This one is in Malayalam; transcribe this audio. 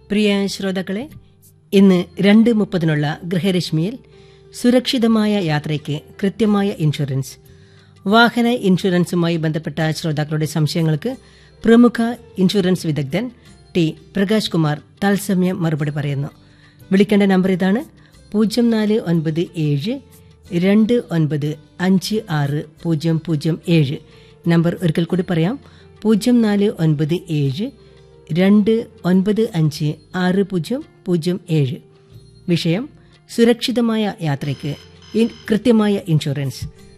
പ്രിയ ശ്രോതാക്കളെ ഇന്ന് രണ്ട് മുപ്പതിനുള്ള ഗൃഹരശ്മിയിൽ സുരക്ഷിതമായ യാത്രയ്ക്ക് കൃത്യമായ ഇൻഷുറൻസ് വാഹന ഇൻഷുറൻസുമായി ബന്ധപ്പെട്ട ശ്രോതാക്കളുടെ സംശയങ്ങൾക്ക് പ്രമുഖ ഇൻഷുറൻസ് വിദഗ്ധൻ ടി പ്രകാശ് കുമാർ തത്സമയം മറുപടി പറയുന്നു വിളിക്കേണ്ട നമ്പർ ഇതാണ് പൂജ്യം നാല് ഒൻപത് ഏഴ് രണ്ട് ഒൻപത് അഞ്ച് ആറ് പൂജ്യം പൂജ്യം ഏഴ് നമ്പർ ഒരിക്കൽ കൂടി പറയാം പൂജ്യം നാല് ഒൻപത് ഏഴ് രണ്ട് ഒൻപത് അഞ്ച് ആറ് പൂജ്യം പൂജ്യം ഏഴ് വിഷയം സുരക്ഷിതമായ യാത്രയ്ക്ക് ഇൻ- കൃത്യമായ ഇൻഷുറൻസ്